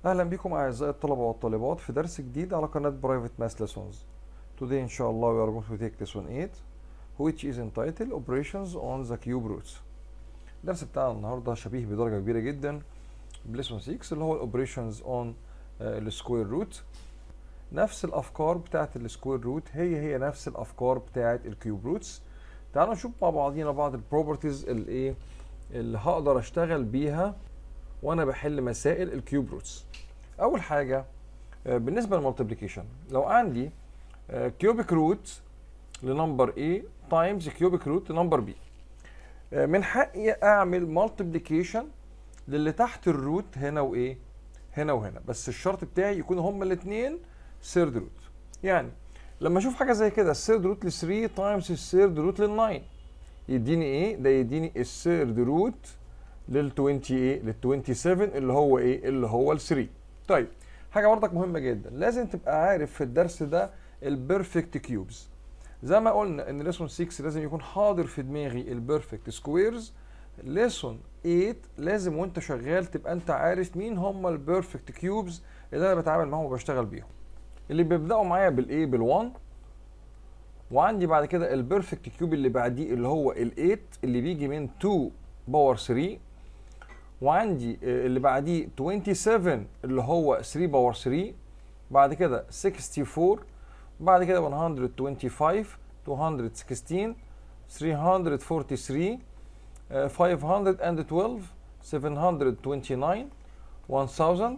اهلا بكم اعزائي الطلبه والطالبات في درس جديد على قناه برايفت ماس ليسونز today ان شاء الله we are going to take lesson 8 which is entitled operations on the cube roots الدرس بتاعنا النهارده شبيه بدرجه كبيره جدا بليسون 6 اللي هو الاوبريشنز اون السكوير روت نفس الافكار بتاعت السكوير روت هي هي نفس الافكار بتاعت الكيوب روتس تعالوا نشوف مع بعضينا بعض البروبرتيز الايه اللي هقدر اشتغل بيها وانا بحل مسائل الكيوب روتس اول حاجه آه، بالنسبه للمالتيبليكيشن لو عندي كيوبيك روت لنمبر A تايمز كيوبيك روت لنمبر B آه، من حقي اعمل مالتيبليكيشن للي تحت الروت هنا وايه هنا وهنا بس الشرط بتاعي يكون هما الاثنين سيرد روت يعني لما اشوف حاجه زي كده السيرد روت ل 3 تايمز السيرد روت لل 9 يديني ايه ده يديني السيرد روت لل 20 ايه لل 27 اللي هو ايه اللي هو ال 3 طيب حاجه برضك مهمه جدا لازم تبقى عارف في الدرس ده البيرفكت كيوبز زي ما قلنا ان ليسون 6 لازم يكون حاضر في دماغي البيرفكت سكويرز ليسون 8 لازم وانت شغال تبقى انت عارف مين هم البيرفكت كيوبز اللي انا بتعامل معاهم وبشتغل بيهم اللي بيبداوا معايا بالايه بال1 وعندي بعد كده البيرفكت كيوب اللي بعديه اللي هو ال8 اللي بيجي من 2 باور 3 وعندي آه، اللي بعديه 27 اللي هو 3 باور 3 بعد كده 64 بعد كده 125 216 343 آه، 512 729 1000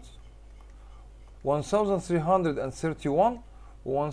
1331 و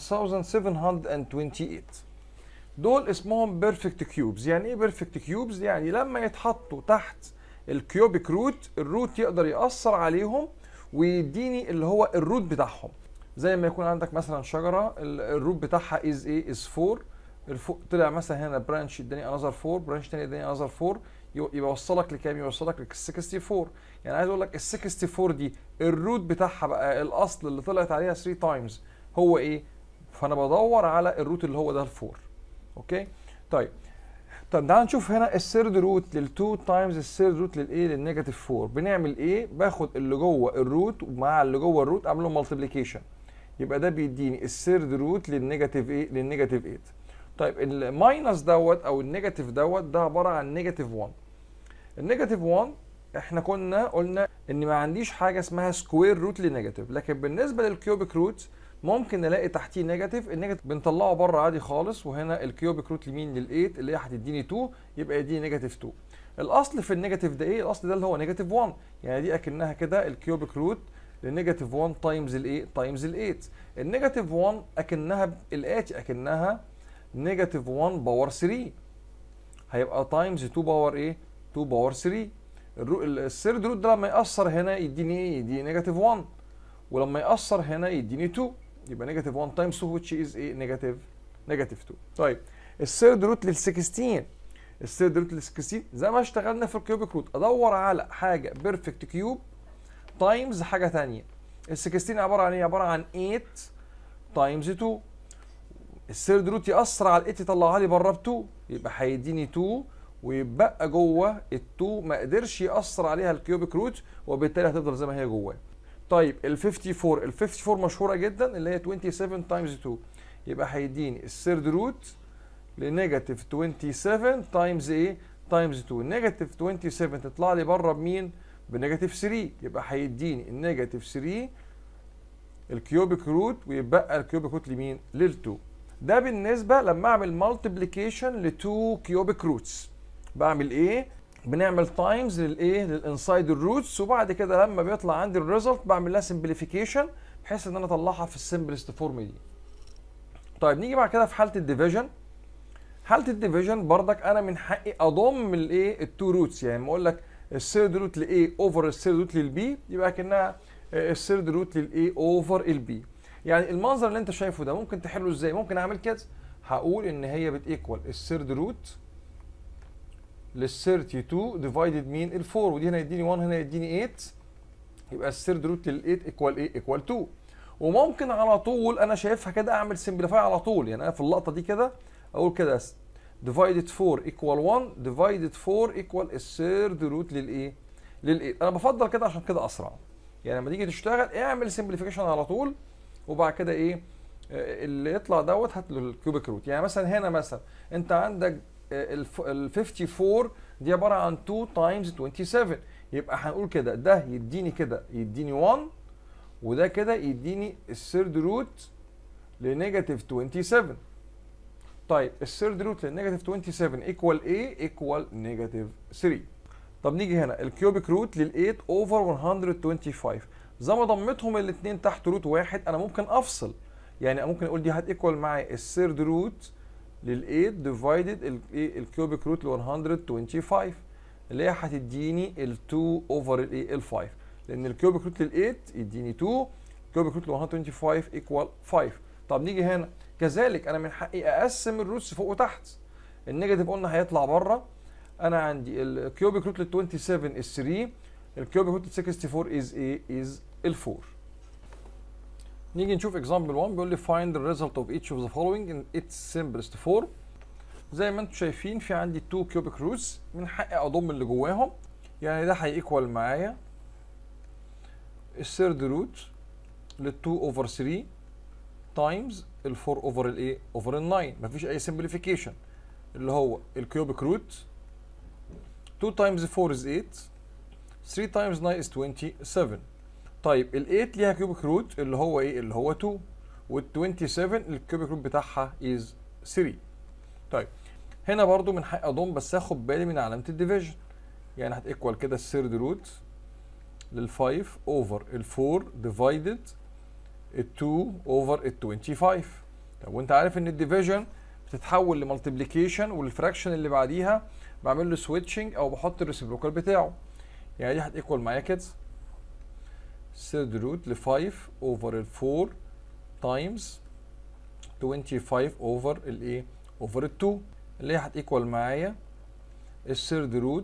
1728 دول اسمهم بيرفكت كيوبز يعني ايه بيرفكت كيوبز يعني لما يتحطوا تحت الكيوبيك روت الروت يقدر يأثر عليهم ويديني اللي هو الروت بتاعهم زي ما يكون عندك مثلا شجره ال- الروت بتاعها از ايه از 4 الفوق طلع مثلا هنا برانش اداني انذر 4 برانش تاني اداني انذر 4 يو- يبقى يوصلك لكام يوصلك لل 64 يعني عايز اقول لك ال 64 دي الروت بتاعها بقى الاصل اللي طلعت عليها 3 تايمز هو ايه فانا بدور على الروت اللي هو ده الفور اوكي طيب طب تعال نشوف هنا السيرد روت لل2 تايمز السيرد روت للايه للنيجاتيف 4 بنعمل ايه باخد اللي جوه الروت مع اللي جوه الروت اعمل له مالتيبليكيشن يبقى ده بيديني السيرد روت للنيجاتيف ايه للنيجاتيف 8 طيب الماينس دوت او النيجاتيف دوت ده عباره عن نيجاتيف 1 النيجاتيف 1 احنا كنا قلنا ان ما عنديش حاجه اسمها سكوير روت لنيجاتيف لكن بالنسبه للكيوبيك روت ممكن نلاقي تحتيه نيجاتيف النيجاتيف بنطلعه بره عادي خالص وهنا الكيوبيك روت لمين لل8 اللي هي هتديني 2 يبقى يديني نيجاتيف 2 الاصل في النيجاتيف ده ايه الاصل ده اللي هو نيجاتيف 1 يعني دي اكنها كده الكيوبيك روت لنيجاتيف 1 تايمز الايه تايمز ال8 النيجاتيف 1 اكنها الاتي اكنها نيجاتيف 1 باور 3 هيبقى تايمز 2 باور ايه 2 باور 3 الرو... السيرد روت ده لما يأثر هنا يديني ايه يديني نيجاتيف 1 ولما يأثر هنا يديني 2 يبقى نيجاتيف 1 تايمز 2 which is ايه نيجاتيف نيجاتيف 2 طيب السيرد روت لل 16 السيرد روت لل 16 زي ما اشتغلنا في الكيوبيك روت ادور على حاجه بيرفكت كيوب تايمز حاجه ثانيه ال 16 عباره عن ايه عباره عن 8 تايمز 2 السيرد روت يأثر على ال 8 يطلعها لي بره ب 2 يبقى هيديني 2 ويبقى جوه ال 2 ما قدرش يأثر عليها الكيوبيك روت وبالتالي هتفضل زي ما هي جواه طيب ال 54 ال 54 مشهوره جدا اللي هي 27 تايمز 2 يبقى هيديني السيرد روت لنيجاتيف 27 تايمز ايه تايمز 2 نيجاتيف 27 تطلع لي بره بمين بنيجاتيف 3 يبقى هيديني النيجاتيف 3 الكيوبيك روت ويبقى الكيوبيك روت لمين لل2 ده بالنسبه لما اعمل مالتيبليكيشن ل 2 كيوبيك روتس بعمل ايه بنعمل تايمز للايه للانسايد الروتس وبعد كده لما بيطلع عندي الريزلت بعمل لها سمبليفيكيشن بحيث ان انا اطلعها في السمبلست فورم دي طيب نيجي بعد كده في حاله الديفيجن حاله الديفيجن بردك انا من حقي اضم الايه التو روتس يعني لما اقول لك السيرد روت لايه اوفر السيرد روت للبي يبقى كانها السيرد روت للايه اوفر البي يعني المنظر اللي انت شايفه ده ممكن تحله ازاي ممكن اعمل كده هقول ان هي بتيكوال السيرد روت لل 32 ديفايدد مين ال 4 ودي هنا يديني 1 هنا يديني 8 يبقى السيرد روت لل 8 ايكوال ايه ايكوال 2 وممكن على طول انا شايفها كده اعمل سمبليفاي على طول يعني انا في اللقطه دي كده اقول كده ديفايدد 4 ايكوال 1 ديفايدد 4 ايكوال السيرد روت للايه لل 8 انا بفضل كده عشان كده اسرع يعني لما تيجي تشتغل اعمل سمبليفيكيشن على طول وبعد كده ايه آه، اللي يطلع دوت هات له الكيوبيك روت يعني مثلا هنا مثلا انت عندك ال 54 دي عباره عن 2 تايمز 27 يبقى هنقول كده ده يديني كده يديني 1 وده كده يديني الثيرد روت لنيجاتيف 27 طيب الثيرد روت للنيجاتيف 27 ايكوال ايه؟ ايكوال نيجاتيف 3 طب نيجي هنا الكيوبيك روت لل 8 اوفر 125 زي ما ضمتهم الاثنين تحت روت واحد انا ممكن افصل يعني ممكن اقول دي هتيكوال معايا الثيرد روت لل 8 ديفايدد الايه الكيوبيك روت ل 125 اللي هي هتديني ال 2 اوفر الايه ال 5 لان الكيوبيك روت لل 8 يديني 2 الكيوبيك روت ل 125 ايكوال 5 طب نيجي هنا كذلك انا من حقي اقسم الروتس فوق وتحت النيجاتيف قلنا هيطلع بره انا عندي الكيوبيك روت لل 27 is 3 الكيوبيك روت لل 64 is ايه is ال 4 نيجي نشوف example 1 بيقول لي find the result of each of the following in its simplest form زي ما انتم شايفين في عندي 2 كيوبيك روتس من حقي اضم اللي جواهم يعني ده هيكوال معايا الثيرد روت لل 2 اوفر 3 تايمز ال 4 اوفر الايه اوفر ال 9 مفيش اي سمبليفيكيشن اللي هو الكيوبيك روت 2 تايمز 4 is 8 3 تايمز 9 is 27 طيب ال 8 ليها كيوبيك روت اللي هو ايه اللي هو 2 وال 27 الكيوبيك روت بتاعها is 3 طيب هنا برضو من حق اضم بس اخد بالي من علامه الديفيجن يعني هتيكوال كده الثيرد روت لل 5 اوفر ال 4 ديفايدد ال 2 اوفر ال 25 طب وانت عارف ان الديفيجن بتتحول لمالتيبليكيشن والفراكشن اللي بعديها بعمل له سويتشنج او بحط الريسيبروكال بتاعه يعني دي هتيكوال معايا كده ثيرد روت ل 5 اوفر ال 4 تايمز 25 اوفر الايه اوفر ال 2 اللي هي هتيكوال معايا الثيرد روت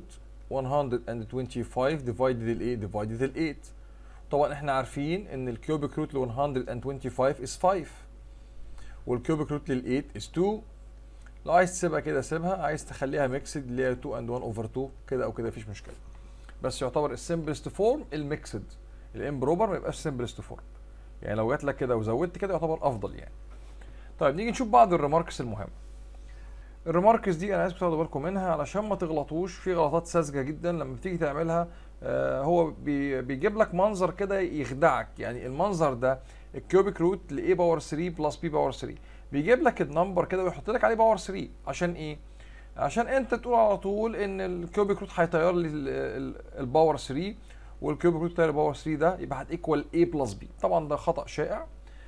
125 ديفايدد الايه ديفايدد ال 8 طبعا احنا عارفين ان الكيوبيك روت ل 125 is 5 والكيوبيك روت لل 8 is 2 لو عايز تسيبها كده سيبها عايز تخليها ميكسد اللي هي 2 اند 1 اوفر 2 كده او كده مفيش مشكله بس يعتبر السمبلست فورم الميكسد الامبروبر ما يبقاش سمبلست فورم يعني لو جات لك كده وزودت كده يعتبر افضل يعني طيب نيجي نشوف بعض الريماركس المهمه الريماركس دي انا عايزكم تاخدوا بالكم منها علشان ما تغلطوش في غلطات ساذجه جدا لما بتيجي تعملها آه هو بي بيجيب لك منظر كده يخدعك يعني المنظر ده الكيوبيك روت ل a باور 3 بلس b باور 3 بيجيب لك النمبر كده ويحط لك عليه باور 3 عشان ايه؟ عشان انت تقول على طول ان الكيوبيك روت هيطير لي الباور 3 والكيوبيك روت طير باور 3 ده يبقى هتيكوال a بلس b طبعا ده خطا شائع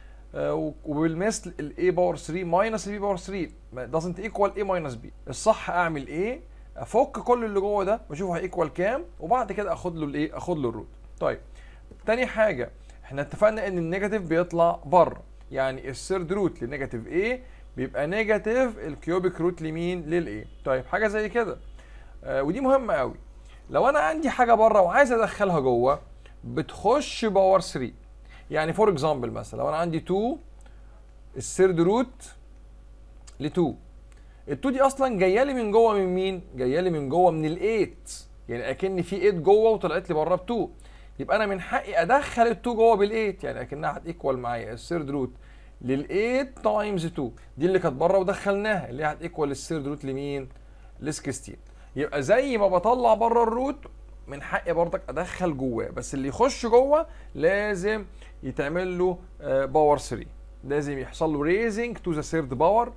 آه وبالمثل ال a باور 3 ماينس ال b باور 3 doesn't equal a ماينس b الصح اعمل ايه؟ افك كل اللي جوه ده واشوف هيكوال كام وبعد كده اخد له الايه؟ اخد له الروت. طيب تاني حاجه احنا اتفقنا ان النيجاتيف بيطلع بره يعني الثيرد روت لنيجاتيف a بيبقى نيجاتيف الكيوبيك روت لمين؟ للايه؟ طيب حاجه زي كده آه ودي مهمه قوي لو انا عندي حاجه بره وعايز ادخلها جوه بتخش باور 3 يعني فور اكزامبل مثلا لو انا عندي 2 الثيرد روت ل 2 ال 2 دي اصلا جايه لي من جوه من مين؟ جايه لي من جوه من ال 8 يعني اكن في 8 جوه وطلعت لي بره ب 2 يبقى انا من حقي ادخل ال 2 جوه بال 8 يعني اكنها هتيكوال معايا الثيرد روت لل 8 تايمز 2 دي اللي كانت بره ودخلناها اللي هي هتيكوال الثيرد روت لمين؟ ل 16 يبقى زي ما بطلع بره الروت من حقي برضك ادخل جواه بس اللي يخش جوه لازم يتعمل له باور 3 لازم يحصل له ريزنج تو ذا ثيرد باور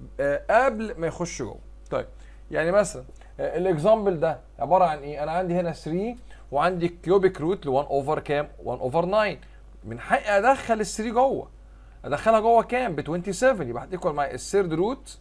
قبل ما يخش جوه طيب يعني مثلا الاكزامبل ده عباره عن ايه انا عندي هنا 3 وعندي كيوبيك روت ل 1 اوفر كام 1 اوفر 9 من حقي ادخل ال 3 جوه ادخلها جوه كام ب 27 يبقى هتيكوال معايا الثيرد روت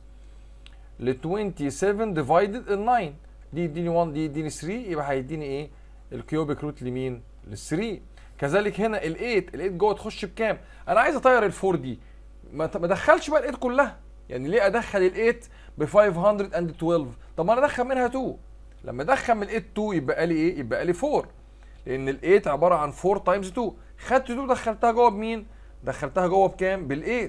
ل 27 ديفايدد ال 9 دي يديني 1 دي يديني 3 يبقى هيديني ايه الكيوبيك روت لمين لل 3 كذلك هنا ال 8 ال 8 جوه تخش بكام انا عايز اطير ال 4 دي ما ادخلش بقى ال 8 كلها يعني ليه ادخل ال 8 ب 512 طب ما انا ادخل منها 2 لما ادخل من ال 8 2 يبقى لي ايه يبقى لي 4 لان ال 8 عباره عن 4 تايمز 2 خدت 2 دخلتها جوه بمين دخلتها جوه بكام بال 8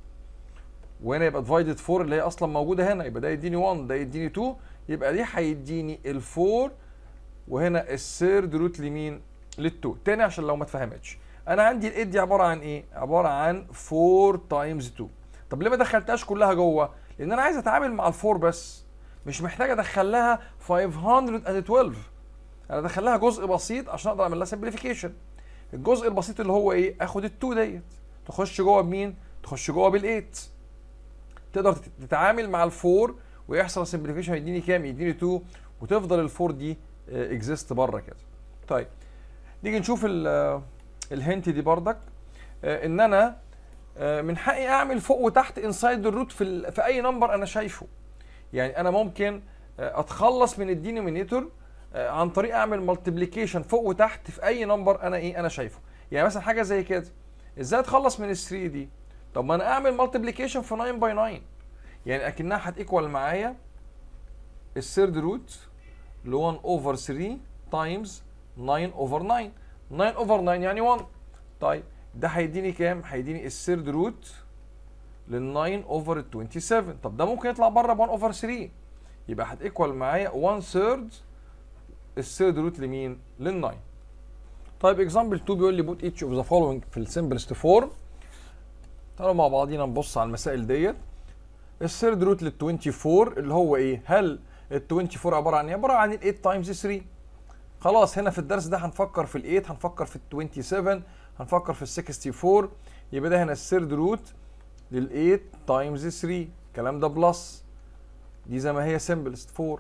وهنا يبقى ديفايدد 4 اللي هي اصلا موجوده هنا يبقى ده يديني 1 ده يديني 2 يبقى دي هيديني ال 4 وهنا الثيرد روت لمين لل2 تاني عشان لو ما اتفهمتش انا عندي ال8 دي عباره عن ايه عباره عن 4 تايمز 2 طب ليه ما دخلتهاش كلها جوه لان انا عايز اتعامل مع ال4 بس مش محتاج ادخل لها 512 انا ادخل لها جزء بسيط عشان اقدر اعمل لها سمبليفيكيشن الجزء البسيط اللي هو ايه اخد ال2 ديت تخش جوه بمين تخش جوه بال8 تقدر تتعامل مع ال4 ويحصل سمبليفيكيشن يديني كام يديني 2 وتفضل ال4 دي اكزيست بره كده طيب نيجي نشوف الهنت دي بردك آه، ان انا آه، من حقي اعمل فوق وتحت انسايد الروت في ال- في اي نمبر انا شايفه يعني انا ممكن آه، اتخلص من الدينومينيتور عن طريق اعمل مالتيبليكيشن فوق وتحت في اي نمبر انا ايه انا شايفه يعني مثلا حاجه زي كده ازاي اتخلص من ال 3 دي طب ما انا اعمل مالتيبليكيشن في 9 باي 9 يعني اكنها هتيكوال معايا الثيرد روت ل 1 اوفر 3 تايمز 9 اوفر 9 9 اوفر 9 يعني 1 طيب ده هيديني كام؟ هيديني الثيرد روت لل 9 اوفر 27 طب ده ممكن يطلع بره ب 1 اوفر 3 يبقى هتيكوال معايا 1 ثيرد الثيرد روت لمين؟ لل 9 طيب اكزامبل 2 بيقول لي بوت ايتش اوف ذا فولوينج في السمبلست فورم تعالوا مع بعضينا نبص على المسائل ديت الثيرد روت لل 24 اللي هو ايه؟ هل ال 24 عباره عن ايه؟ عباره عن ال 8 تايمز 3 خلاص هنا في الدرس ده هنفكر في ال 8 هنفكر في ال 27 هنفكر في ال 64 يبقى ده هنا الثيرد روت لل 8 تايمز 3 الكلام ده بلس دي زي ما هي سمبلست 4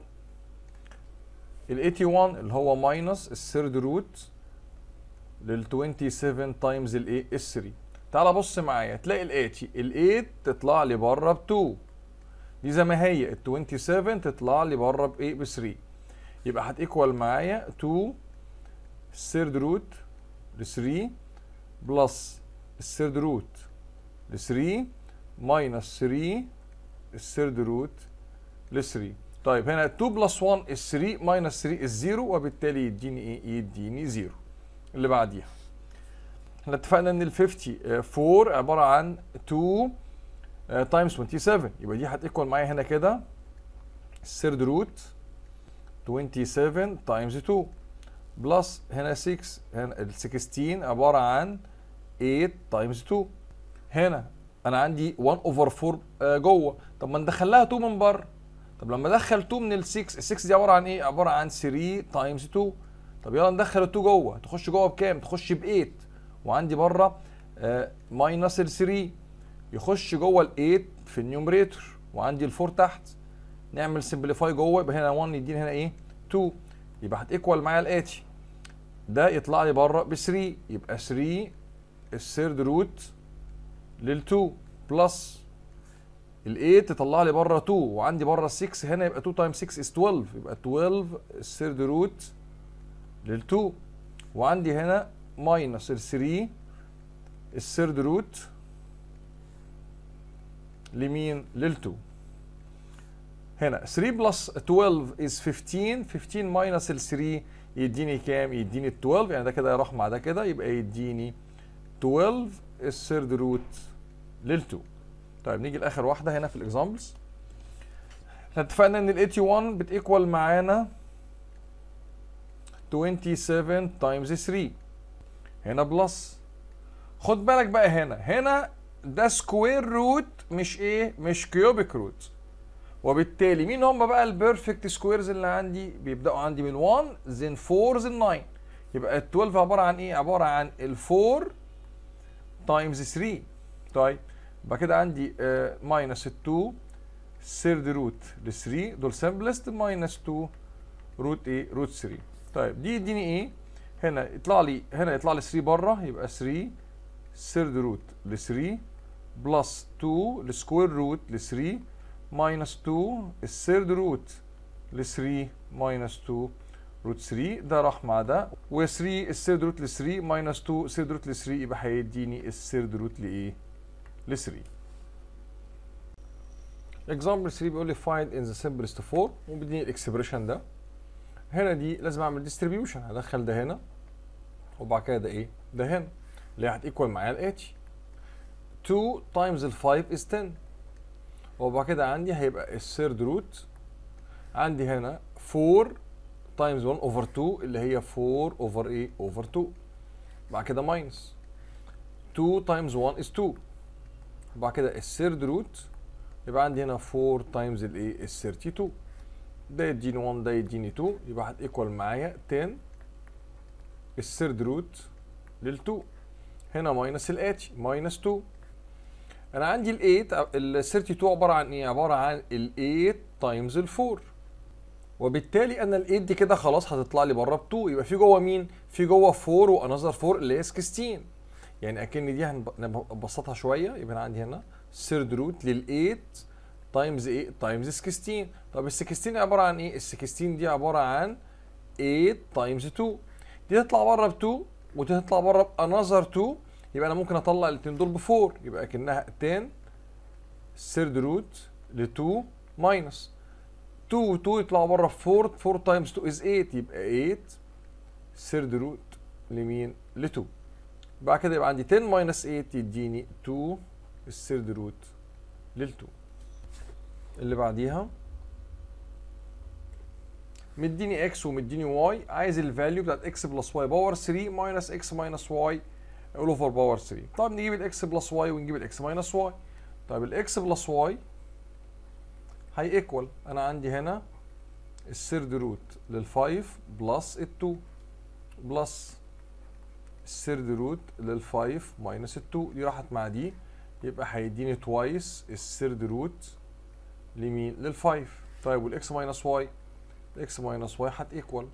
ال 81 اللي هو ماينس الثيرد روت لل 27 تايمز الايه ال 3 تعال بص معايا تلاقي ال 80 ال 8 تطلع لي بره ب 2 دي زي ما هي ال 27 تطلع لي بره بايه ب 3 يبقى هتيكوال معايا 2 الثيرد روت ل 3 بلس الثيرد روت ل 3 ماينس 3 الثيرد روت ل 3 طيب هنا 2 بلس 1 ال 3 ماينس 3 الزيرو وبالتالي يديني ايه؟ يديني زيرو اللي بعديها احنا اتفقنا ان ال 54 عباره عن 2 تايمز 27 يبقى دي هتيكوال معايا هنا كده الثيرد روت 27 تايمز 2 بلس هنا 6 هنا ال 16 عباره عن 8 تايمز 2 هنا انا عندي 1 اوفر 4 جوه طب ما ندخل لها 2 من بره طب لما ادخل 2 من ال 6 ال 6 دي عباره عن ايه عباره عن 3 تايمز 2 طب يلا ندخل ال 2 جوه تخش جوه بكام تخش ب 8 وعندي بره ماينس ال 3 يخش جوه ال 8 في النيومريتور وعندي ال 4 تحت نعمل سمبليفاي جوه يبقى هنا 1 يديني هنا ايه 2 يبقى هتيكوال معايا الاتي ده يطلع لي بره ب 3 يبقى 3 الثيرد روت لل 2 بلس ال 8 تطلع لي بره 2 وعندي بره 6 هنا يبقى 2 تايم 6 از 12 يبقى 12 الثيرد روت لل 2 وعندي هنا ماينس ال 3 الثيرد روت لمين؟ لل 2 هنا 3 بلس 12 is 15 15 ماينس ال 3 يديني كام؟ يديني 12 يعني ده كده يروح مع ده كده يبقى يديني 12 الثيرد روت لل 2 طيب نيجي لاخر واحده هنا في الاكزامبلز احنا اتفقنا ان ال 81 بتيكوال معانا 27 تايمز 3 هنا بلس خد بالك بقى هنا هنا ده سكوير روت مش ايه مش كيوبيك روت وبالتالي مين هم بقى البيرفكت سكويرز اللي عندي بيبداوا عندي من 1 زين 4 زين 9 يبقى ال 12 عباره عن ايه عباره عن ال 4 تايمز 3 طيب يبقى كده عندي ماينس ال 2 ثيرد روت ل 3 دول سمبلست ماينس 2 روت ايه روت 3 طيب دي يديني ايه هنا يطلع لي هنا يطلع لي 3 بره يبقى 3 ثيرد روت ل 3 بلس 2 السكوير روت ل 3 ماينس 2 الثيرد روت ل 3 ماينس 2 روت 3 ده راح مع ده و3 الثيرد روت ل 3 ماينس 2 الثيرد روت ل 3 يبقى هيديني الثيرد روت لايه؟ ل 3 اكزامبل 3 بيقول لي find in the simplest form وبيديني الاكسبريشن ده هنا دي لازم اعمل ديستريبيوشن هدخل ده هنا وبعد كده ده ايه؟ ده هنا اللي هتيكوال معايا الاتي 2 تايمز ال 5 is 10 وبعد كده عندي هيبقى الثيرد روت عندي هنا 4 تايمز 1 اوفر 2 اللي هي 4 اوفر ايه اوفر 2 بعد كده ماينس 2 تايمز 1 از 2 بعد كده الثيرد روت يبقى عندي هنا 4 تايمز الايه ال 32 ده يديني 1 ده يديني 2 يبقى هتيكوال معايا 10 الثيرد روت لل 2 هنا ماينس الاتي ماينس 2 انا عندي ال 8 ال 32 عباره عن ايه عباره عن ال 8 تايمز ال 4 وبالتالي انا ال 8 دي كده خلاص هتطلع لي بره ب 2 يبقى في جوه مين في جوه 4 وانذر 4 اللي هي 16 يعني اكن دي هنبسطها شويه يبقى انا عندي هنا ثيرد روت لل 8 تايمز 8 تايمز 16 طب ال 16 عباره عن ايه ال 16 دي عباره عن 8 تايمز 2 دي تطلع بره ب 2 ودي تطلع بره بانذر 2 يبقى انا ممكن اطلع الاثنين دول ب 4 يبقى اكنها 10 ثيرد روت ل 2 ماينس 2 و 2 يطلعوا بره ب 4 4 تايمز 2 از 8 يبقى 8 ثيرد روت لمين؟ ل 2 بعد كده يبقى عندي 10 ماينس 8 يديني 2 الثيرد روت لل 2 اللي بعديها مديني اكس ومديني واي عايز الفاليو بتاعت اكس بلس واي باور 3 ماينس اكس ماينس واي اول اوفر باور 3 طب نجيب الاكس بلس واي ونجيب الاكس ماينس واي طيب الاكس بلس واي هي ايكوال انا عندي هنا الثيرد روت لل5 بلس ال2 بلس الثيرد روت لل5 ماينس ال2 دي راحت مع دي يبقى هيديني توايس الثيرد روت لمين لل5 طيب والاكس ماينس واي الاكس ماينس واي هت ايكوال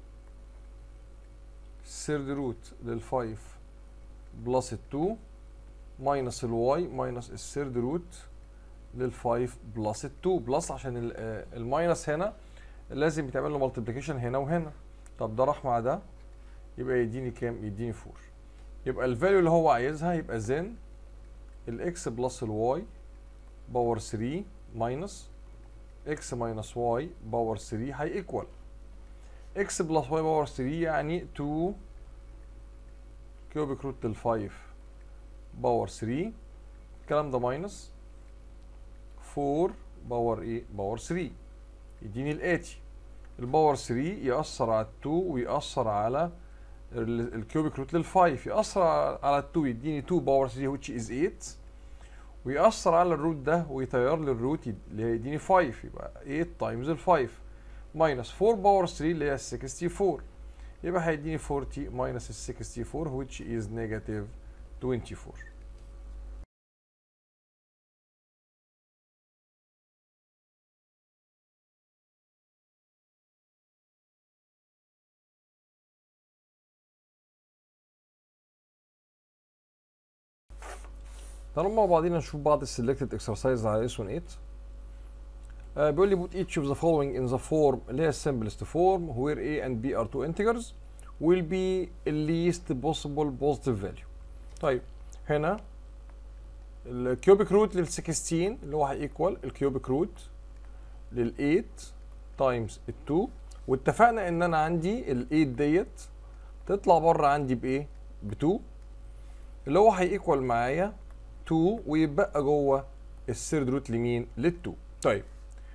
الثيرد روت لل5 بلس ال2 ماينس الواي ماينس الثيرد روت لل5 بلس ال2 بلس عشان الماينس هنا لازم يتعمل له مالتيبليكيشن هنا وهنا طب ده راح مع ده يبقى يديني كام يديني 4 يبقى الفاليو اللي هو عايزها يبقى زين الاكس بلس الواي باور 3 ماينس اكس ماينس واي باور 3 هي ايكوال اكس بلس واي باور 3 يعني 2 كيوبيك روت لل 5 باور 3 الكلام ده ماينس 4 باور ايه باور 3 يديني الاتي الباور 3 يأثر على ال 2 ويأثر على الكيوبيك روت لل 5 يأثر على ال 2 يديني 2 باور 3 which is 8 ويأثر على الروت ده ويطير لي الروت اللي هيديني 5 يبقى 8 تايمز ال 5 ماينس 4 باور 3 اللي هي 64 يبقى هيديني 40 ماينس ال 64 which is negative 24 تعالوا مع بعضينا نشوف بعض السلكتد اكسرسايز على اس 8 آه بيقول لي put each of the following in the form اللي هي simplest form where a and b are two integers will be least possible positive value طيب هنا الكيوبيك روت لل 16 اللي هو هيكوال الكيوبيك روت لل 8 تايمز ال 2 واتفقنا ان انا عندي ال 8 ديت تطلع بره عندي بايه؟ ب 2 اللي هو هيكوال معايا 2 ويبقى جوه الثيرد روت لمين؟ لل 2 طيب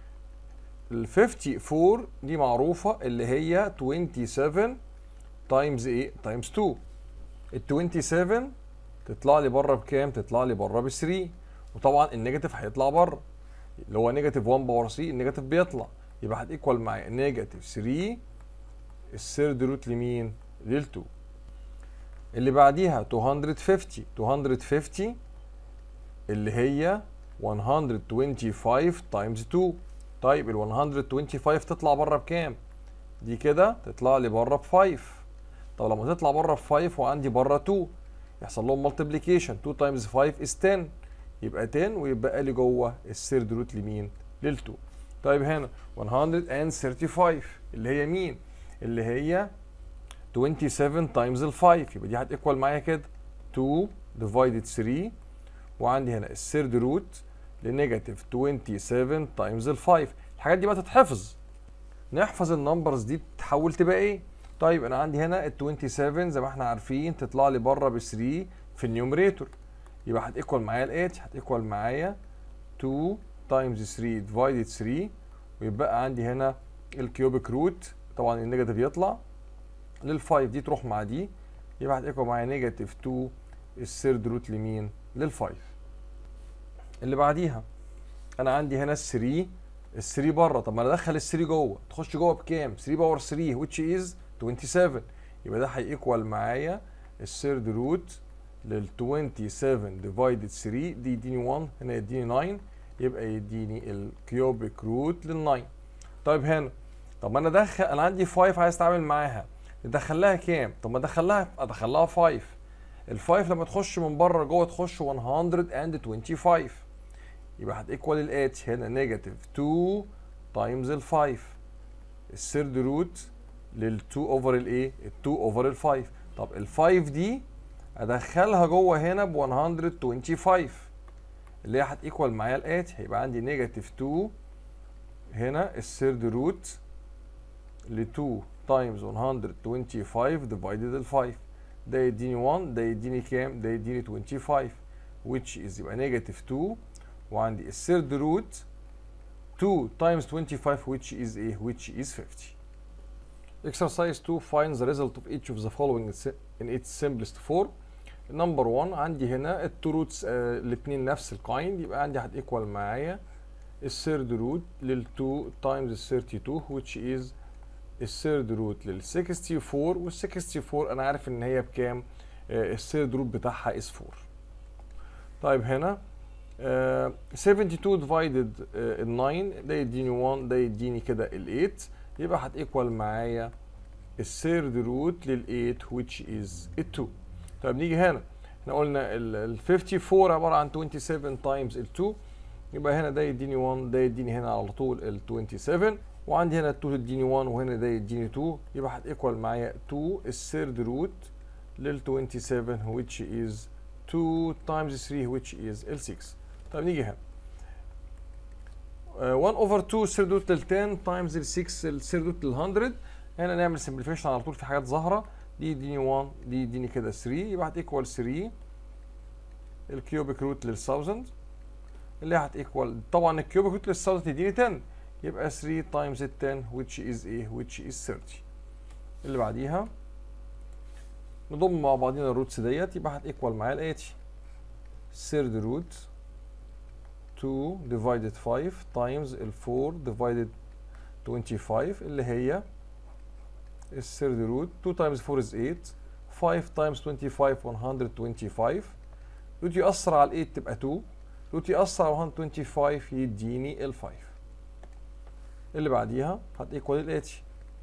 ال 54 دي معروفه اللي هي 27 تايمز ايه؟ تايمز 2 ال 27 تطلع لي بره بكام؟ تطلع لي بره ب 3 وطبعا النيجاتيف هيطلع بره اللي هو نيجاتيف 1 باور 3 النيجاتيف بيطلع يبقى هتيكوال معايا نيجاتيف 3 الثيرد روت لمين؟ لل 2 اللي بعديها 250 250 اللي هي 125 تايمز 2 طيب ال 125 تطلع بره بكام؟ دي كده تطلع لي بره ب 5 طب لما تطلع بره ب 5 وعندي بره 2 يحصل لهم مالتيبليكيشن 2 تايمز 5 از 10 يبقى 10 ويبقى لي جوه الثيرد روت لمين؟ لل 2 طيب هنا 135 اللي هي مين؟ اللي هي 27 تايمز ال 5 يبقى دي هتيكوال معايا كده 2 ديفايدد 3 وعندي هنا الثيرد روت لنيجاتيف 27 تايمز ال 5 الحاجات دي بقى تتحفظ نحفظ النمبرز دي تحول تبقى ايه؟ طيب انا عندي هنا ال 27 زي ما احنا عارفين تطلع لي بره ب 3 في النيومريتور يبقى هتيكوال معايا الاتي هتيكوال معايا 2 تايمز 3 ديفايدد 3 ويبقى عندي هنا الكيوبيك روت طبعا النيجاتيف يطلع لل5 دي تروح مع دي يبقى هتيكوال معايا نيجاتيف 2 الثيرد روت لمين لل5 اللي بعديها انا عندي هنا ال3 ال3 بره طب ما انا ادخل ال3 جوه تخش جوه بكام 3 باور 3 which is 27 يبقى ده هيكوال معايا الثيرد روت لل 27 ديفايدد 3 دي يديني 1 هنا يديني 9 يبقى يديني الكيوبيك روت لل 9 طيب هنا طب ما انا ادخل انا عندي 5 عايز اتعامل معاها ندخل لها كام؟ طب ما ادخل لها ادخل لها 5 ال 5 لما تخش من بره جوه تخش 125 يبقى هتيكوال الاتي هنا نيجاتيف 2 تايمز ال 5 الثيرد روت لل 2 اوفر الايه؟ ال 2 اوفر ال 5 طب ال 5 دي ادخلها جوه هنا ب 125 اللي هي هتيكوال معايا الاتي هيبقى عندي نيجاتيف 2 هنا الثيرد روت ل 2 تايمز 125 ديفايدد ال 5 ده يديني 1 ده يديني كام؟ ده يديني 25 which is يبقى نيجاتيف 2 وعندي الثيرد روت 2 times 25 which is ايه؟ which is 50 exercise 2 find the result of each of the following in its simplest form نمبر 1 عندي هنا التو روتس آه الاثنين نفس الكايند يبقى عندي هتيكوال معايا الثيرد روت لل 2 تايمز ال 32 which is الثيرد روت لل 64 وال 64 انا عارف ان هي بكام آه الثيرد روت بتاعها is 4 طيب هنا آه 72 ديفايدد ال 9 ده يديني 1 ده يديني كده ال 8 يبقى هتيكوال معايا الثيرد روت لل 8 which is ال 2 طيب نيجي هنا احنا قلنا ال 54 عباره عن 27 تايمز ال 2 يبقى هنا ده يديني 1 ده يديني هنا على طول ال 27 وعندي هنا ال 2 تديني 1 وهنا ده يديني 2 يبقى هتيكوال معايا 2 الثيرد روت لل 27 which is 2 times 3 which is ال 6 طيب نيجي هنا uh, 1 over 2 الثيرد روت لل 10 تايمز ال 6 الثيرد روت لل 100 هنا نعمل سمبليفيكيشن على طول في حاجات ظاهره دي يديني 1 دي يديني كده 3 يبقى هتيكوال 3 الكيوبيك روت لل 1000 اللي هتيكوال طبعا الكيوبيك روت لل 1000 تديني 10 يبقى 3 تايمز ال 10 which is ايه which is 30 اللي بعديها نضم مع بعضينا الروتس ديت يبقى هتيكوال معايا الاتي third root 2 divided 5 times ال 4 divided 25 اللي هي الثيرد روت 2 times 4 is 8 5 times 25 125 روت يأثر على ال 8 تبقى 2 روت يأثر على 125 يديني ال 5 اللي بعديها هتيكوال الاتي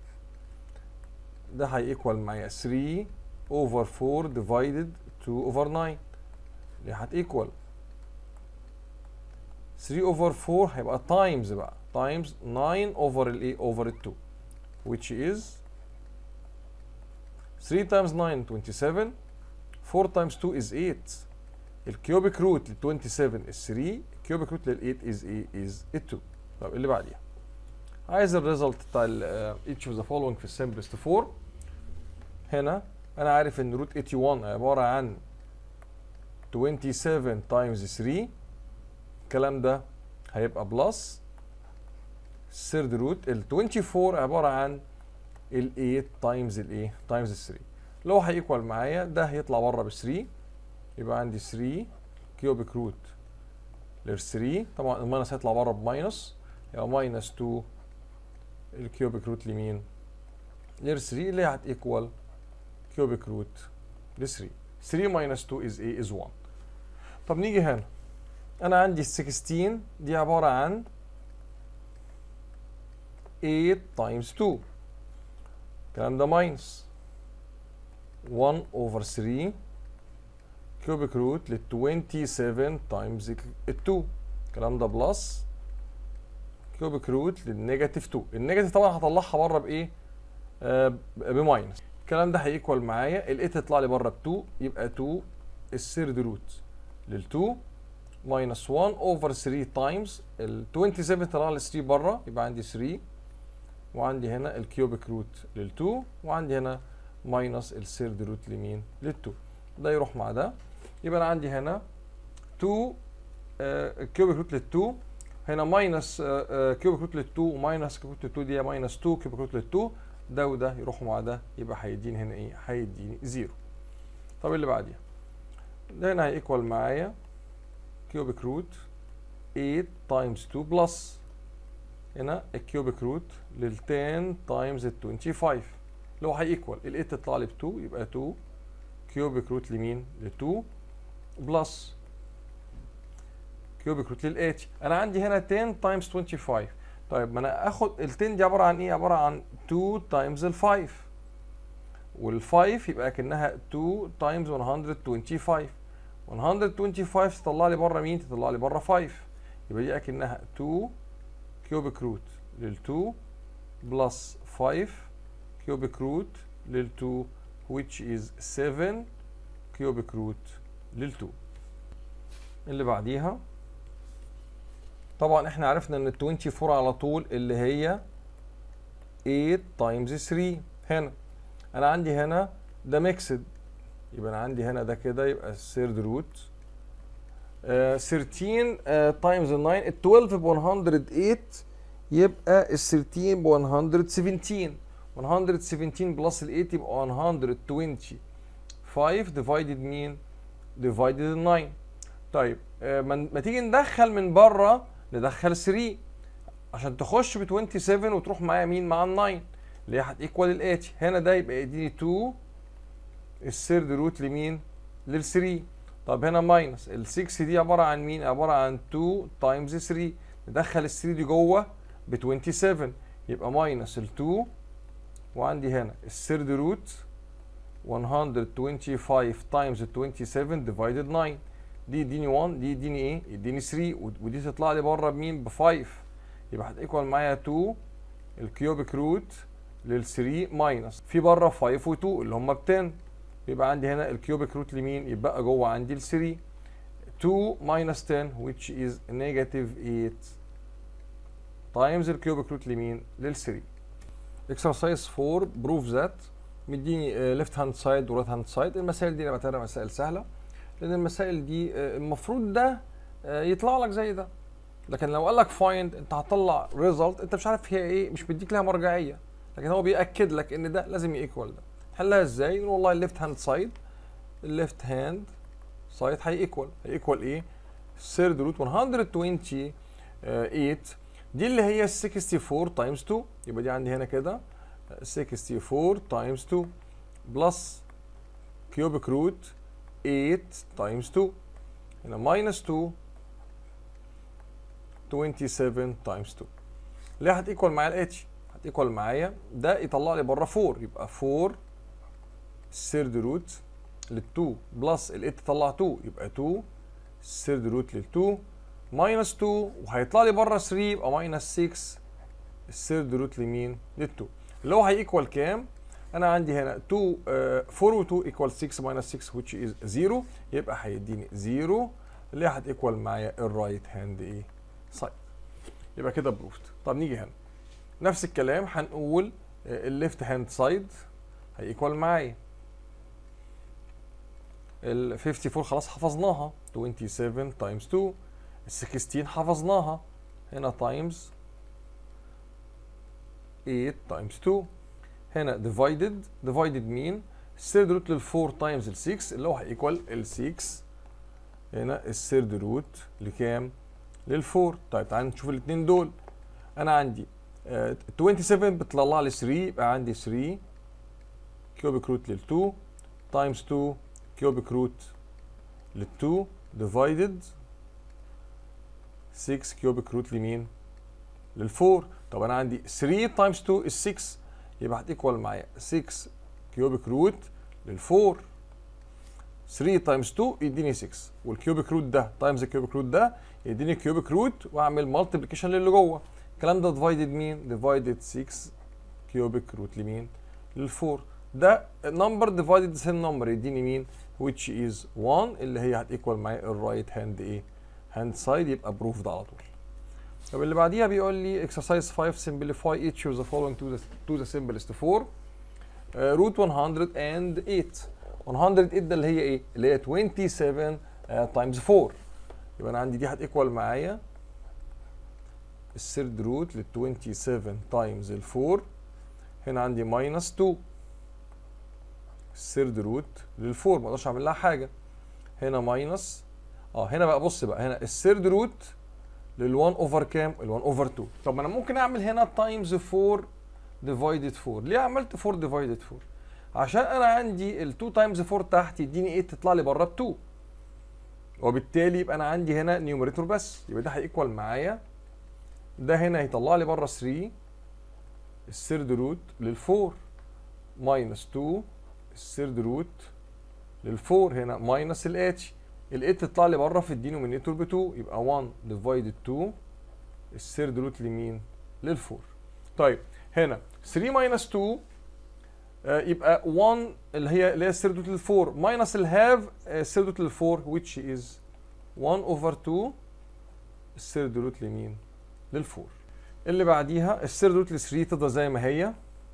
ده هيكوال معايا 3 over 4 divided 2 over 9 اللي هتيكوال 3 over 4 هيبقى times بقى times 9 over الايه over ال 2 which is 3 times 9 27 4 times 2 is 8 الكيوبيك روت لل 27 is 3 الكيوبيك روت لل 8 is ايه is 2 طب اللي بعديها عايز الريزلت بتاع ال each of the following في السمبلست 4 هنا انا عارف ان روت 81 عباره عن 27 times 3 الكلام ده هيبقى بلس الثيرد روت ال 24 عباره عن ال 8 تايمز الايه تايمز ال 3 اللي هو هيكوال معايا ده هيطلع بره ب 3 يبقى عندي 3 كيوبيك روت لل 3 طبعا الماينس هيطلع بره بماينس يبقى ماينس 2 الكيوبيك روت لمين لل 3 اللي هتيكوال كيوبيك روت ل 3 3 ماينس 2 از ايه از 1 طب نيجي هنا انا عندي ال 16 دي عباره عن 8 تايمز 2 الكلام ده ماينس 1 اوفر 3 كيوبيك روت لل 27 تايمز ال 2 الكلام ده بلس كيوبيك روت للنيجاتيف 2 النيجاتيف طبعا هطلعها بره بايه؟ آه بماينس الكلام ده هيكوال معايا ال 8 تطلع لي بره ب 2 يبقى 2 الثيرد روت لل 2 ماينس 1 اوفر 3 تايمز ال 27 طلع لي 3 بره يبقى عندي 3 وعندي هنا الكيوبيك روت لل 2 وعندي هنا ماينس الثيرد روت لمين؟ لل 2 ده يروح مع ده يبقى انا عندي هنا 2 الكيوبيك روت لل 2 هنا ماينس كيوبيك روت لل 2 وماينس كيوبيك روت لل 2 دي ماينس 2 كيوبيك روت لل 2 ده وده يروحوا مع ده يبقى هيديني هنا ايه هيديني زيرو طب اللي بعديها ده هنا هيكوال معايا كيوبيك روت 8 تايمز 2 بلس هنا الكيوبيك روت لل 10 تايمز ال 25 اللي هو هيكوال ال 8 تطلع لي ب 2 يبقى 2 كيوبيك روت لمين؟ ل 2 بلس كيوبيك روت لل 80 انا عندي هنا 10 تايمز 25 طيب ما انا اخد ال 10 دي عباره عن ايه؟ عباره عن 2 تايمز ال 5 وال 5 يبقى كانها 2 تايمز 125 125 تطلع لي بره مين؟ تطلع لي بره 5 يبقى دي اكنها 2 كيوبيك روت لل 2 بلس 5 كيوبيك روت لل 2 which is 7 كيوبيك روت لل 2 اللي بعديها طبعا احنا عرفنا ان ال 24 على طول اللي هي 8 تايمز 3 هنا انا عندي هنا ده ميكسد يبقى انا عندي هنا ده كده يبقى الثيرد روت 13 تايمز 9 ال 12 ب 108 يبقى ال 13 ب 117 117 بلس ال 8 يبقى 125 ديفايدد مين؟ ديفايدد ال 9 طيب آه ما ما تيجي ندخل من بره ندخل 3 عشان تخش ب 27 وتروح معايا مين؟ مع ال 9 اللي هي هتيكوال ال 8 هنا ده يبقى يديني 2 الثيرد روت لمين؟ لل 3 طب هنا ماينس ال 6 دي عباره عن مين؟ عباره عن 2 تايمز 3 ندخل ال 3 دي جوه ب 27 يبقى ماينس ال 2 وعندي هنا الثيرد روت 125 تايمز 27 ديفايدد 9 دي يديني 1 دي يديني ايه؟ يديني 3 ودي تطلع لي بره بمين؟ ب 5 يبقى هتيكوال معايا 2 الكيوبيك روت لل 3 ماينس في بره 5 و2 اللي هم ب 10 يبقى عندي هنا الكيوبيك روت لمين؟ يبقى جوه عندي ال 3 2 minus 10 which is negative 8 times الكيوبيك روت لمين؟ لل 3 exercise 4 prove that مديني ليفت هاند سايد ورايت هاند سايد المسائل دي انا بعتبرها مسائل سهله لان المسائل دي آه، المفروض ده آه، يطلع لك زي ده لكن لو قال لك فايند انت هتطلع ريزلت انت مش عارف هي ايه مش مديك لها مرجعيه لكن هو بياكد لك ان ده لازم ييكوال ده نحلها ازاي نقول والله الليفت هاند سايد الليفت هاند سايد هيكوال هيكوال ايه ثيرد روت 128 دي اللي هي 64 تايمز 2 يبقى دي عندي هنا كده 64 تايمز 2 بلس كيوبيك روت 8 تايمز 2 هنا ماينس 2 27 تايمز 2 اللي هي هتيكوال معايا الاتش هتيكوال معايا ده يطلع لي بره 4 يبقى 4 ثيرد روت لل 2 بلس ال 8 تطلع 2 يبقى 2 ثيرد روت لل 2 ماينس 2 وهيطلع لي بره 3 يبقى ماينس 6 الثيرد روت لمين؟ لل 2 اللي هو هيكوال كام؟ انا عندي هنا 2 آه 4 و2 ايكوال 6 ماينس 6 which is 0 يبقى هيديني 0 اللي هتيكوال معايا الرايت هاند ايه؟ سايد يبقى كده بروفد طب نيجي هنا نفس الكلام هنقول الليفت هاند سايد هيكوال معايا ال 54 خلاص حفظناها 27 تايمز 2 ال 16 حفظناها هنا تايمز 8 تايمز 2 هنا ديفايدد ديفايدد مين الثيرد روت لل 4 تايمز ال 6 اللي هو هيكوال ال 6 هنا الثيرد روت لكام لل 4 طيب تعال نشوف الاثنين دول انا عندي آه 27 بتطلع لي 3 يبقى عندي 3 كيوبيك روت لل 2 تايمز 2 كيوبيك روت لل 2 ديفايدد 6 كيوبيك روت لمين؟ لل 4 طب انا عندي 3 تايمز 2 is 6 يبقى هتيكوال معايا 6 كيوبيك روت لل 4 3 تايمز 2 يديني 6 والكيوبيك روت ده تايمز الكيوبيك روت ده يديني كيوبيك روت واعمل مالتيبليكيشن للي جوه الكلام ده ديفايدد مين؟ ديفايدد 6 كيوبيك روت لمين؟ لل 4 ده نمبر ديفايدد سيم نمبر يديني مين؟ which is 1 اللي هي هتيكوال معايا الرايت هاند ايه؟ هاند سايد يبقى بروفد على طول. طب اللي بعديها بيقول لي exercise 5 simplify each of the following to the to the simplest 4 uh, root 108 108 ده اللي هي ايه؟ اللي هي 27 تايمز uh, 4 يبقى انا عندي دي هتيكوال معايا الثيرد روت لل 27 تايمز ال 4 هنا عندي ماينس 2 الثيرد روت لل4 ما اقدرش اعمل لها حاجه هنا ماينس اه هنا بقى بص بقى هنا الثيرد روت لل1 اوفر كام ال1 اوفر 2 طب ما انا ممكن اعمل هنا تايمز 4 ديفايدد 4 ليه عملت 4 ديفايدد 4 عشان انا عندي ال2 تايمز 4 تحت يديني 8 تطلع لي بره ب 2 وبالتالي يبقى انا عندي هنا نيوميريتور بس يبقى ده هيكوال معايا ده هنا هيطلع لي بره 3 الثيرد روت لل4 ماينس 2 الثيرد روت لل4 هنا ماينس الاتش ال8 تطلع لي بره في الدينومينيتور ب 2 يبقى 1 ديفايدد 2 الثيرد روت لمين؟ لل4 طيب هنا 3 ماينس 2 آه يبقى 1 اللي هي اللي هي الثيرد روت لل4 ماينس الهاف الثيرد روت لل4 which is 1 اوفر 2 الثيرد روت لمين؟ لل4 اللي بعديها الثيرد روت ل3 تفضل زي ما هي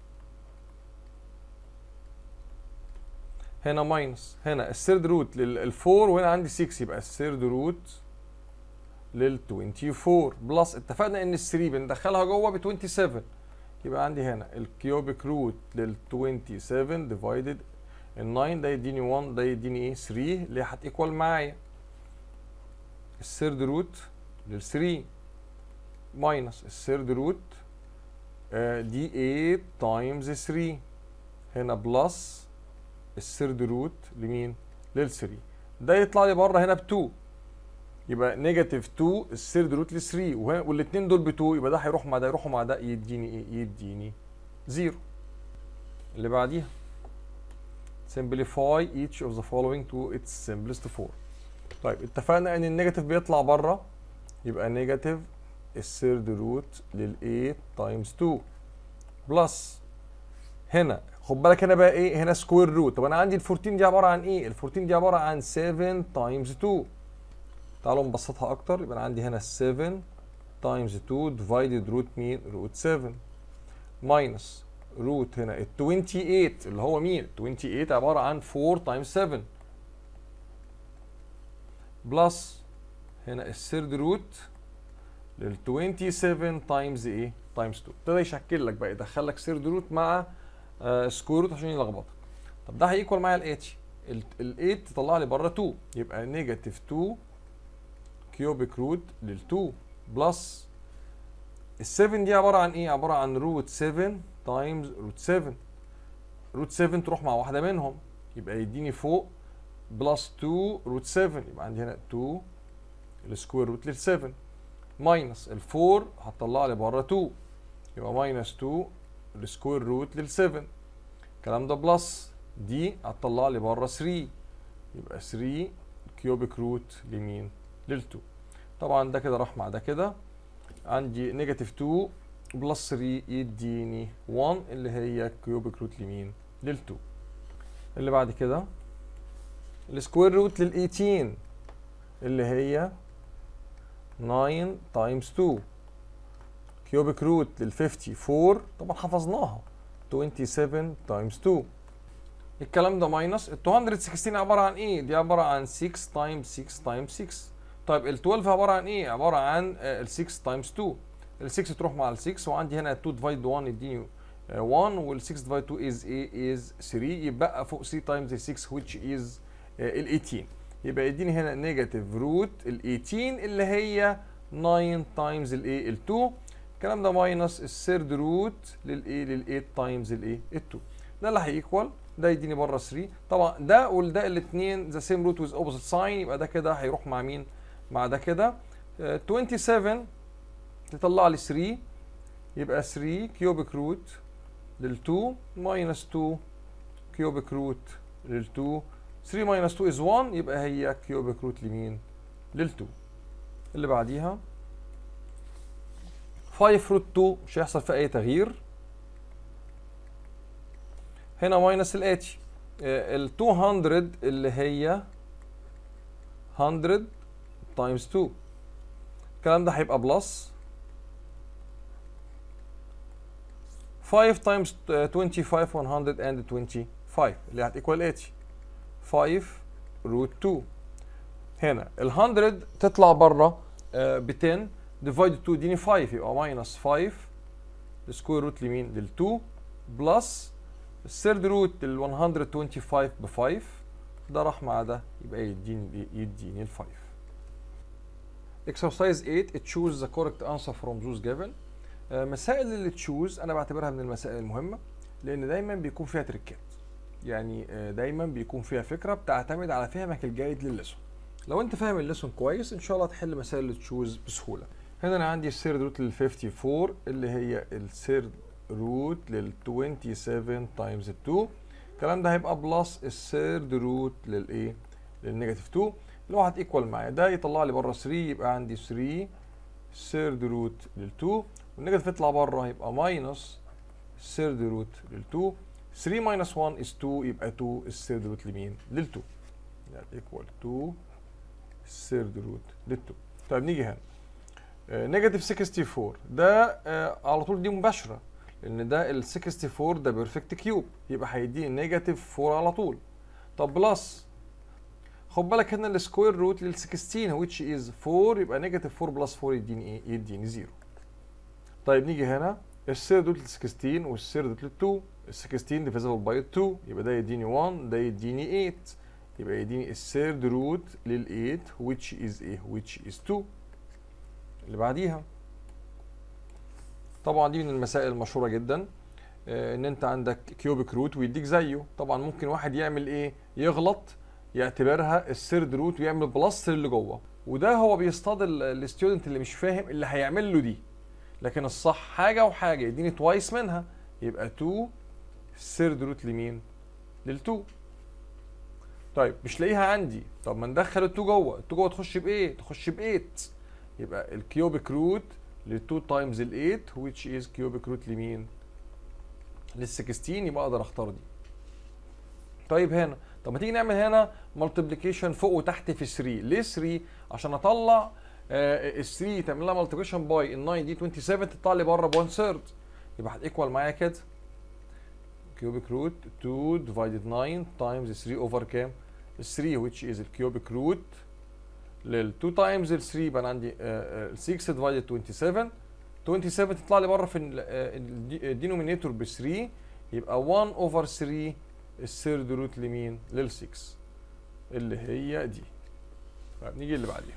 هنا ماينس هنا الثيرد روت لل4 وهنا عندي 6 يبقى الثيرد روت لل 24 بلس اتفقنا ان ال 3 بندخلها جوه ب 27 يبقى عندي هنا الكيوبيك روت لل 27 ديفايدد ال 9 ده يديني 1 ده يديني ايه 3 اللي هتيكوال معايا الثيرد روت لل 3 ماينس الثيرد روت آه دي 8 تايمز 3 هنا بلس الثيرد روت لمين؟ لل 3 ده يطلع لي بره هنا ب 2 يبقى نيجاتيف 2 الثيرد روت ل 3 والاثنين دول ب 2 يبقى ده هيروح مع ده يروحوا مع ده يديني ايه؟ يديني 0 اللي بعديها simplify each of the following to its simplest form طيب اتفقنا ان النيجاتيف بيطلع بره يبقى نيجاتيف الثيرد روت لل 8 تايمز 2 بلس هنا خد بالك هنا بقى ايه هنا سكوير روت طب انا عندي ال 14 دي عباره عن ايه ال 14 دي عباره عن 7 تايمز 2 تعالوا نبسطها اكتر يبقى انا عندي هنا 7 تايمز 2 ديفايدد روت مين روت 7 ماينس روت هنا ال 28 اللي هو مين 28 عباره عن 4 تايمز 7 بلس هنا الثيرد روت لل 27 تايمز ايه تايمز 2 ابتدى يشكل لك بقى يدخل لك ثيرد روت مع آه سكوير روت عشان يلخبطك طب ده هيكوال معايا الاتش ال 8 تطلع لي بره 2 يبقى نيجاتيف 2 كيوبيك روت لل 2 بلس ال 7 دي عباره عن ايه؟ عباره عن روت 7 تايمز روت 7 روت 7 تروح مع واحده منهم يبقى يديني فوق بلس 2 روت 7 يبقى عندي هنا 2 السكوير روت لل 7 ماينس ال 4 هتطلع لي بره 2 يبقى ماينس 2 السكوير روت لل 7 الكلام ده بلس دي هتطلع لي بره 3 يبقى 3 كيوبيك روت لمين؟ لل 2 طبعا ده كده راح مع ده كده عندي نيجاتيف 2 بلس 3 يديني 1 اللي هي كيوبيك روت لمين؟ لل 2 اللي بعد كده السكوير روت لل 18 اللي هي 9 تايمز 2 كيوبيك روت لل 54 طبعا حفظناها 27 تايمز 2 الكلام ده ماينس ال 216 عباره عن ايه؟ دي عباره عن 6 تايمز 6 تايمز 6 طيب ال 12 عباره عن ايه؟ عباره عن ال 6 تايمز 2 ال 6 تروح مع ال 6 وعندي هنا 2 ديفايد 1 يديني 1 وال 6 ديفايد 2 از ايه؟ از 3 يبقى فوق 3 تايمز ال 6 which is ال 18 يبقى يديني هنا نيجاتيف روت ال 18 اللي هي 9 تايمز الايه؟ ال 2 الكلام ده ماينس الثيرد روت للايه؟ لل 8 تايمز الايه؟ ال 2 ده اللي هيكوال ده يديني بره 3 طبعا ده والده الاثنين ذا سيم روت ويز اوبوزيت ساين يبقى ده كده هيروح مع مين؟ مع ده كده 27 تطلع لي 3 يبقى 3 كيوبيك روت لل 2 ماينس 2 كيوبيك روت لل 2 3 ماينس 2 از 1 يبقى هي كيوبيك روت لمين؟ لل 2 اللي بعديها 5 روت 2 مش هيحصل فيها اي تغيير هنا ماينس الاتش ال 200 اللي هي 100 تايمز 2 الكلام ده هيبقى بلس 5 تايمز 25 125 اللي هتيكوال اتش 5 روت 2 هنا ال 100 تطلع بره ب 10 ديفايد 2 يديني 5 يبقى ماينس 5 السكوير روت لمين؟ لل 2 بلس الثيرد روت ال 125 ب 5 ده راح مع ده يبقى يديني يديني ال 5 exercise 8 choose the correct answer from those given آه، مسائل اللي تشوز انا بعتبرها من المسائل المهمه لان دايما بيكون فيها تريكات يعني آه، دايما بيكون فيها فكره بتعتمد على فهمك الجيد للليسون لو انت فاهم الليسون كويس ان شاء الله تحل مسائل اللي تشوز بسهوله هنا انا عندي السيرد روت لل 54 اللي هي السيرد روت لل 27 تايمز 2 الكلام ده هيبقى بلس السيرد روت للايه للنيجاتيف 2 اللي هو هتيكوال معايا ده يطلع لي بره 3 يبقى عندي 3 سيرد روت لل 2 والنيجاتيف يطلع بره يبقى ماينس السيرد روت لل 2 3 ماينس 1 از 2 يبقى 2 السيرد روت لمين؟ لل 2 يعني ايكوال 2 السيرد روت لل 2 طيب نيجي هنا نيجاتيف 64 ده آه على طول دي مباشره لان ده ال 64 ده بيرفكت كيوب يبقى هيديني نيجاتيف 4 على طول طب بلس خد بالك هنا السكوير روت لل 16 which is 4 يبقى نيجاتيف 4 بلس 4 يديني ايه؟ يديني 0 طيب نيجي هنا السيرد روت لل 16 والسيرد روت لل 2 ال 16 ديفيزبل باي 2 يبقى ده يديني 1 ده يديني 8 يبقى يديني السيرد روت لل 8 which is ايه؟ which is 2 اللي بعديها طبعا دي من المسائل المشهوره جدا آه، ان انت عندك كيوبيك روت ويديك زيه طبعا ممكن واحد يعمل ايه يغلط يعتبرها السيرد روت ويعمل بلس اللي جوه وده هو بيصطاد الستودنت اللي مش فاهم اللي هيعمل له دي لكن الصح حاجه وحاجه يديني توايس منها يبقى 2 السيرد روت لمين لل2 طيب مش لاقيها عندي طب ما ندخل ال2 جوه ال2 جوه تخش بايه تخش ب 8 يبقى الكيوبيك روت ل 2 تايمز ال 8 which is كيوبيك روت لمين لل 16 يبقى اقدر اختار دي طيب هنا طب ما تيجي نعمل هنا مالتيبليكيشن فوق وتحت في 3 ليه 3 عشان اطلع ال 3 تعمل لها مالتيبليكيشن باي ال 9 دي 27 تطلع لي بره ب 1 ثيرد يبقى هتيكوال معايا كده كيوبيك روت 2 ديفايدد 9 تايمز 3 اوفر كام؟ ال 3 which is الكيوبيك روت لل 2 تايمز ال 3 يبقى انا عندي 6 ديفايدد 27 27 تطلع لي بره في الدينومينيتور ب 3 يبقى 1 اوفر 3 الثيرد روت لمين؟ لل 6 اللي هي دي. طيب نيجي اللي بعديها.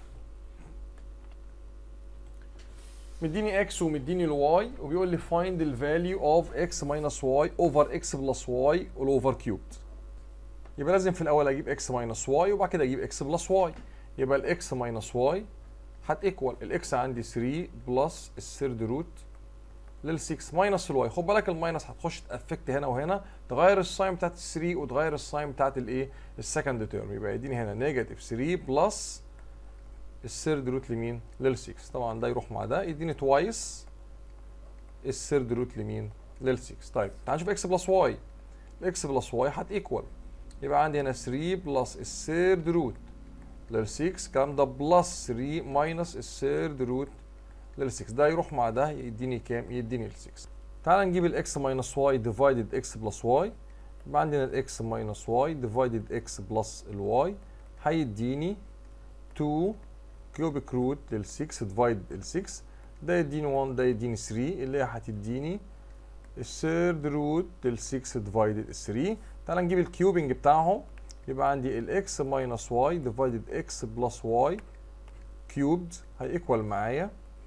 مديني اكس ومديني الواي وبيقول لي find the value of x minus y over x plus y all over cubed. يبقى لازم في الاول اجيب x minus y وبعد كده اجيب x plus y. يبقى الاكس minus y هتيكوال الاكس عندي 3 بلس الثيرد روت لل 6 ماينس الواي خد بالك الماينس هتخش تافكت هنا وهنا تغير الساين بتاعت ال 3 وتغير الساين بتاعت الايه السكند تيرم يبقى يديني هنا نيجاتيف 3 بلس الثيرد روت لمين لل 6 طبعا ده يروح مع ده يديني توايس الثيرد روت لمين لل 6 طيب تعال نشوف اكس بلس واي اكس بلس واي هتيكوال يبقى عندي هنا 3 بلس الثيرد روت لل 6 الكلام ده بلس 3 ماينس الثيرد روت لل 6 ده يروح مع ده يديني كام؟ يديني ال 6 تعال نجيب الاكس ماينس واي ديفايدد اكس بلس واي يبقى عندنا الاكس ماينس واي ديفايدد اكس بلس الواي هيديني 2 كيوبيك روت لل 6 ديفايدد ال 6 ده يديني 1 ده يديني 3 اللي هي هتديني الثيرد روت لل 6 ديفايدد ال 3 تعال نجيب الكيوبنج بتاعهم يبقى عندي الاكس ماينس واي ديفايدد اكس بلس واي كيوبد هيكوال معايا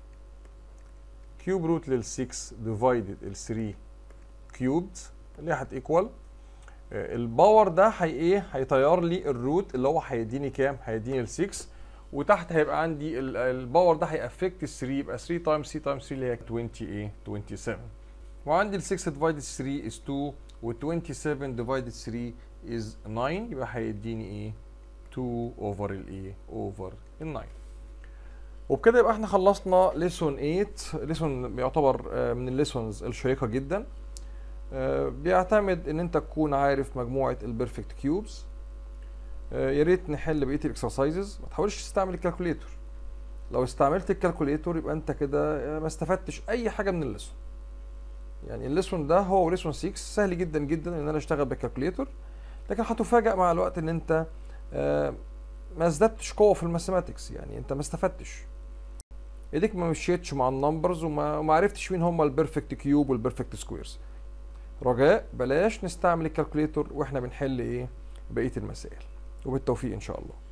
كيوب روت لل 6 ديفايدد ال 3 كيوبد اللي هي هتيكوال الباور ده هي ايه هيطير لي الروت اللي هو هيديني كام هيديني ال 6 وتحت هيبقى عندي ال- الباور ده هيأفكت ال 3 يبقى 3 تايمز 3 تايمز 3 اللي هي 20 ايه 27 وعندي ال 6 ديفايدد 3 is 2 و 27 ديفايدد 3 is 9 يبقى هيديني ايه 2 اوفر الايه اوفر ال 9 وبكده يبقى احنا خلصنا ليسون 8 ليسون بيعتبر آه، من الليسونز الشيقه جدا آه، بيعتمد ان انت تكون عارف مجموعه البيرفكت كيوبز يا ريت نحل بقيه الاكسرسايزز ما تحاولش تستعمل الكالكوليتور لو استعملت الكالكوليتور يبقى انت كده آه، ما استفدتش اي حاجه من الليسون يعني الليسون ده هو ليسون 6 سهل جدا جدا ان انا اشتغل بالكالكوليتور لكن هتفاجئ مع الوقت ان انت آه، ما ازددتش قوه في الماثيماتكس يعني انت ما استفدتش ايديك ما مشيتش مع النمبرز وما وما عرفتش مين هم البيرفكت كيوب والبيرفكت سكويرز رجاء بلاش نستعمل الكالكوليتور واحنا بنحل ايه بقيه المسائل وبالتوفيق ان شاء الله